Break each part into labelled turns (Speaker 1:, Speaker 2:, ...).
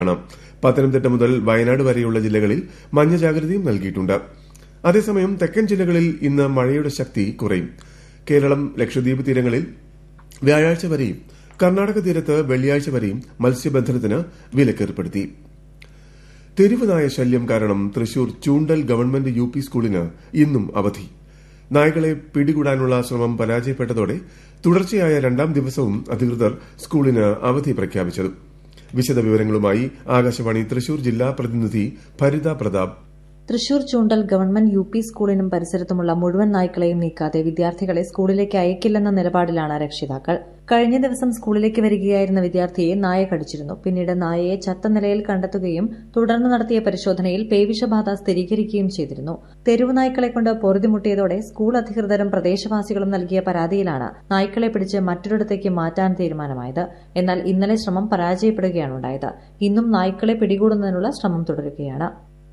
Speaker 1: ആണ് പത്തനംതിട്ട മുതൽ വയനാട് വരെയുള്ള ജില്ലകളിൽ മഞ്ഞ ജാഗ്രതയും നൽകിയിട്ടുണ്ട് അതേസമയം തെക്കൻ ജില്ലകളിൽ ഇന്ന് മഴയുടെ ശക്തി കുറയും കേരളം ലക്ഷദ്വീപ് തീരങ്ങളിൽ വ്യാഴാഴ്ച വരെയും കർണാടക തീരത്ത് വെള്ളിയാഴ്ച വരെയും മത്സ്യബന്ധനത്തിന് വിലക്കേർപ്പെടുത്തി തെരുവുനായ ശല്യം കാരണം Thrissur Choondal government U P സ്കൂളിന് ഇന്നും അവധി നായകളെ പിടികൂടാനുള്ള ശ്രമം പരാജയപ്പെട്ടതോടെ തുടർച്ചയായ രണ്ടാം ദിവസവും അധികൃതർ സ്കൂളിന് അവധി പ്രഖ്യാപിച്ചത് വിശദവിവരങ്ങളുമായി ആകാശവാണി തൃശൂർ ജില്ലാ പ്രതിനിധി Bharitha Prathap
Speaker 2: Thrissur Choondal government U P സ്കൂളിനും പരിസരത്തുമുള്ള മുഴുവൻ നായ്ക്കളെയും നീക്കാതെ വിദ്യാർത്ഥികളെ സ്കൂളിലേക്ക് അയക്കില്ലെന്ന നിലപാടിലാണ് രക്ഷിതാക്കൾ കഴിഞ്ഞ ദിവസം സ്കൂളിലേക്ക് വരികയായിരുന്ന വിദ്യാർത്ഥിയെ നായ കടിച്ചിരുന്നു പിന്നീട് നായയെ ചത്ത നിലയിൽ കണ്ടെത്തുകയും തുടർന്ന് നടത്തിയ പരിശോധനയിൽ പേവിഷബാധ സ്ഥിരീകരിക്കുകയും ചെയ്തിരുന്നു തെരുവു നായ്ക്കളെ കൊണ്ട് പൊറുതിമുട്ടിയതോടെ സ്കൂൾ അധികൃതരും പ്രദേശവാസികളും നൽകിയ പരാതിയിലാണ് നായ്ക്കളെ പിടിച്ച് മറ്റൊരിടത്തേക്ക് മാറ്റാൻ തീരുമാനമായത് എന്നാൽ ഇന്നലെ ശ്രമം പരാജയപ്പെടുകയാണുണ്ടായത് ഇന്നും നായ്ക്കളെ പിടികൂടുന്നതിനുള്ള ശ്രമം തുടരുകയാണ്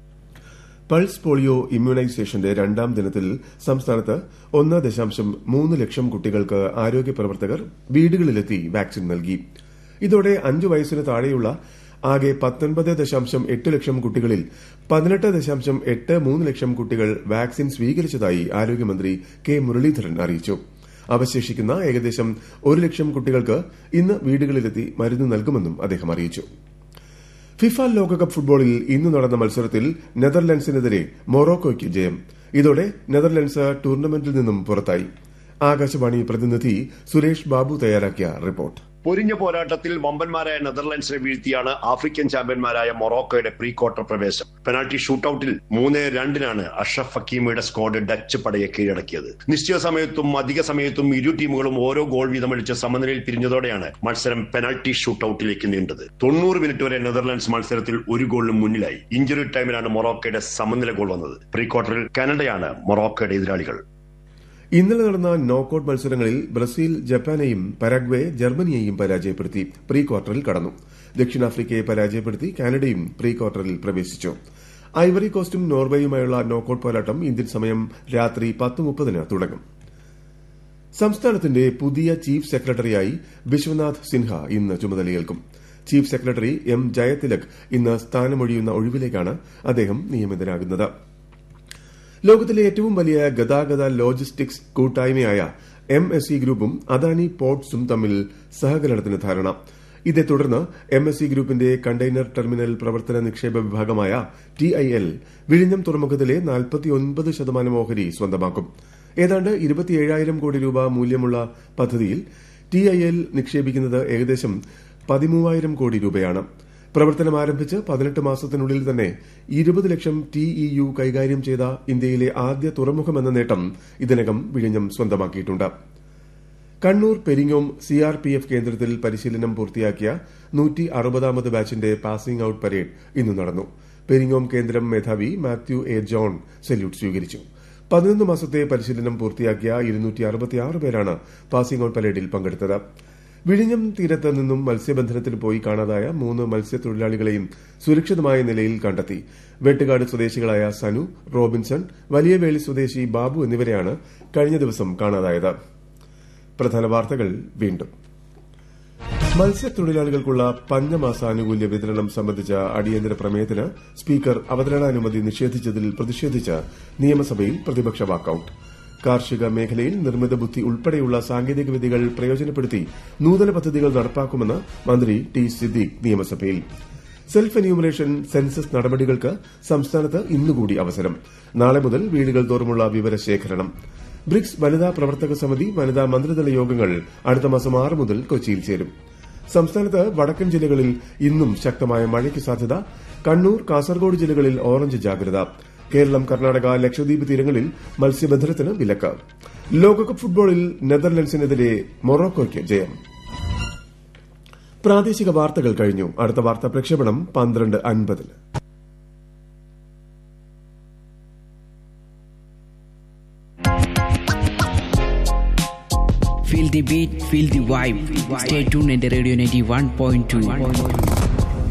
Speaker 1: പൾസ് പോളിയോ ഇമ്മ്യൂണൈസേഷന്റെ രണ്ടാം ദിനത്തിൽ സംസ്ഥാനത്ത് ഒന്ന് ദശാംശം മൂന്ന് ലക്ഷം കുട്ടികൾക്ക് ആരോഗ്യ പ്രവർത്തകർ വീടുകളിലെത്തി വാക്സിൻ നൽകി ഇതോടെ അഞ്ചു വയസ്സിന് താഴെയുള്ള ആകെ പത്തൊൻപത് ദശാംശം എട്ട് ലക്ഷം കുട്ടികളിൽ പതിനെട്ട് ദശാംശം എട്ട് മൂന്ന് ലക്ഷം കുട്ടികൾ വാക്സിൻ സ്വീകരിച്ചതായി ആരോഗ്യമന്ത്രി കെ മുരളീധരൻ അറിയിച്ചു അവശേഷിക്കുന്ന ഏകദേശം ഒരു ലക്ഷം കുട്ടികൾക്ക് ഇന്ന് വീടുകളിലെത്തി മരുന്ന് നൽകുമെന്നും അദ്ദേഹം അറിയിച്ചു ഫിഫ ലോകകപ്പ് ഫുട്ബോളിൽ ഇന്ന് നടന്ന മത്സരത്തിൽ നെതർലൻഡ്സിനെതിരെ മൊറോക്കോയ്ക്ക് ജയം ഇതോടെ നെതർലൻഡ്സ് ടൂർണമെന്റിൽ നിന്നും പുറത്തായി ആകാശവാണി പ്രതിനിധി സുരേഷ് ബാബു തയ്യാറാക്കിയ റിപ്പോർട്ട്
Speaker 3: പൊരിഞ്ഞ പോരാട്ടത്തിൽ വമ്പന്മാരായ നെതർലൻഡ്സിനെ വീഴ്ത്തിയാണ് ആഫ്രിക്കൻ ചാമ്പ്യന്മാരായ മൊറോക്കോയുടെ പ്രീ ക്വാർട്ടർ പ്രവേശം പെനാൽറ്റി ഷൂട്ടൌട്ടിൽ മൂന്ന് രണ്ടിനാണ് അഷ്റഫ് ഹക്കീമയുടെ സ്ക്വാഡ് ഡച്ച് പടയെ കീഴടക്കിയത് നിശ്ചയ സമയത്തും അധിക സമയത്തും ഇരു ടീമുകളും ഓരോ ഗോൾ വീതമടിച്ച് സമനിലയിൽ പിരിഞ്ഞതോടെയാണ് മത്സരം പെനാൽറ്റി ഷൂട്ടൌട്ടിലേക്ക് നീണ്ടത് തൊണ്ണൂറ് മിനിറ്റ് വരെ നെതർലൻഡ്സ് മത്സരത്തിൽ ഒരു ഗോളിനും മുന്നിലായി ഇഞ്ചുറി ടൈമിലാണ് മൊറോക്കോയുടെ സമനില ഗോൾ വന്നത് പ്രീ ക്വാർട്ടറിൽ കാനഡയാണ് മൊറോക്കോയുടെ എതിരാളികൾ
Speaker 1: ഇന്നലെ നടന്ന നോക്കൌട്ട് മത്സരങ്ങളിൽ ബ്രസീൽ ജപ്പാനെയും പരാഗ്വെ ജർമ്മനിയെയും പരാജയപ്പെടുത്തി പ്രീ ക്വാർട്ടറിൽ കടന്നു ദക്ഷിണാഫ്രിക്കയെ പരാജയപ്പെടുത്തി കാനഡയും പ്രീ ക്വാർട്ടറിൽ പ്രവേശിച്ചു ഐവറി കോസ്റ്റും നോർവേയുമായുള്ള നോക്കൌട്ട് പോരാട്ടം ഇന്ത്യൻ സമയം രാത്രി പത്ത് മുപ്പതിന് തുടങ്ങും സംസ്ഥാനത്തിന്റെ പുതിയ ചീഫ് സെക്രട്ടറിയായി വിശ്വനാഥ് സിൻഹ ഇന്ന് ചുമതലയേൽക്കും ചീഫ് സെക്രട്ടറി എം ജയതിലക് ഇന്ന് സ്ഥാനമൊഴിയുന്ന ഒഴിവിലേക്കാണ് അദ്ദേഹം നിയമിതനാകുന്നത് ലോകത്തിലെ ഏറ്റവും വലിയ ഗതാഗത ലോജിസ്റ്റിക്സ് കൂട്ടായ്മയായ എം എസ് സി ഗ്രൂപ്പും അദാനി പോർട്സും തമ്മിൽ സഹകരണത്തിന് ധാരണ ഇതേ തുടർന്ന് എം എസ് സി ഗ്രൂപ്പിന്റെ കണ്ടെയ്നർ ടെർമിനൽ പ്രവർത്തന നിക്ഷേപ വിഭാഗമായ ടി ഐ എൽ വിഴിഞ്ഞം തുറമുഖത്തിലെ നാൽപ്പത്തിയൊൻപത് ശതമാനം ഓഹരി സ്വന്തമാക്കും ഏതാണ്ട് ഇരുപത്തിയേഴായിരം കോടി രൂപ മൂല്യമുള്ള പദ്ധതിയിൽ ടി ഐ എൽ നിക്ഷേപിക്കുന്നത് ഏകദേശം പതിമൂവായിരം കോടി രൂപയാണ് പ്രവർത്തനം ആരംഭിച്ച് പതിനെട്ട് മാസത്തിനുള്ളിൽ തന്നെ ഇരുപത് ലക്ഷം ടി ഇ യു കൈകാര്യം ചെയ്ത ഇന്ത്യയിലെ ആദ്യ തുറമുഖമെന്ന നേട്ടം ഇതിനകം വിഴിഞ്ഞം സ്വന്തമാക്കിയിട്ടുണ്ട് കണ്ണൂർ പെരിങ്ങോം സിആർപിഎഫ് കേന്ദ്രത്തിൽ പരിശീലനം പൂർത്തിയാക്കിയ നൂറ്റി അറുപതാമത് ബാച്ചിന്റെ പാസിംഗ് ഔട്ട് പരേഡ് ഇന്ന് നടന്നു പെരിങ്ങോം കേന്ദ്രം മേധാവി മാത്യു എ ജോൺ സല്യൂട്ട് സ്വീകരിച്ചു പതിനൊന്ന് മാസത്തെ പരിശീലനം പൂർത്തിയാക്കിയ ഇരുന്നൂറ്റി അറുപത്തിയാറ് പേരാണ് പാസിംഗ് ഔട്ട് പരേഡിൽ പങ്കെടുത്തത് വിഴിഞ്ഞം തീരത്ത് നിന്നും മത്സ്യബന്ധനത്തിന് പോയി കാണാതായ മൂന്ന് മത്സ്യത്തൊഴിലാളികളെയും സുരക്ഷിതമായ നിലയിൽ കണ്ടെത്തി വെട്ടുകാട് സ്വദേശികളായ സനു റോബിൻസൺ വലിയവേളി സ്വദേശി ബാബു എന്നിവരെയാണ് കഴിഞ്ഞ ദിവസം കാണാതായത് പ്രധാന വാർത്തകൾ വീണ്ടും മത്സ്യത്തൊഴിലാളികൾക്കുള്ള പഞ്ഞമാസാനുകൂല്യ വിതരണം സംബന്ധിച്ച അടിയന്തര പ്രമേയത്തിന് സ്പീക്കർ അവതരണാനുമതി നിഷേധിച്ചതിൽ പ്രതിഷേധിച്ച് നിയമസഭയിൽ പ്രതിപക്ഷ വാക്കൌട്ട് കാർഷിക മേഖലയിൽ നിർമ്മിത ബുദ്ധി ഉൾപ്പെടെയുള്ള സാങ്കേതിക വിദ്യകൾ പ്രയോജനപ്പെടുത്തി നൂതന പദ്ധതികൾ നടപ്പാക്കുമെന്ന് മന്ത്രി ടി സിദ്ദീഖ് നിയമസഭയിൽ സെൽഫ് എന്യൂമറേഷൻ സെൻസസ് നടപടികൾക്ക് സംസ്ഥാനത്ത് ഇന്നുകൂടി അവസരം നാളെ മുതൽ വീടുകൾ തോറുമുള്ള വിവരശേഖരണം ബ്രിക്സ് വനിതാ പ്രവർത്തക സമിതി വനിതാ മന്ത്രിതല യോഗങ്ങൾ അടുത്ത മാസം ആറ് മുതൽ കൊച്ചിയിൽ ചേരും സംസ്ഥാനത്ത് വടക്കൻ ജില്ലകളിൽ ഇന്നും ശക്തമായ മഴയ്ക്ക് സാധ്യത കണ്ണൂർ കാസർഗോഡ് ജില്ലകളിൽ ഓറഞ്ച് ജാഗ്രത കേരളം കർണാടക ലക്ഷദ്വീപ് തീരങ്ങളിൽ മത്സ്യബന്ധനത്തിന് വിലക്ക് ലോകകപ്പ് ഫുട്ബോളിൽ നെതർലൻഡ്സിനെതിരെ മൊറോക്കോയ്ക്ക് ജയം പ്രാദേശിക വാർത്തകൾ കഴിഞ്ഞു അടുത്ത വാർത്താ പ്രക്ഷേപണം പന്ത്രണ്ട് അൻപതിന്
Speaker 4: Feel the beat, feel the vibe. Stay tuned at the Radio 91.2.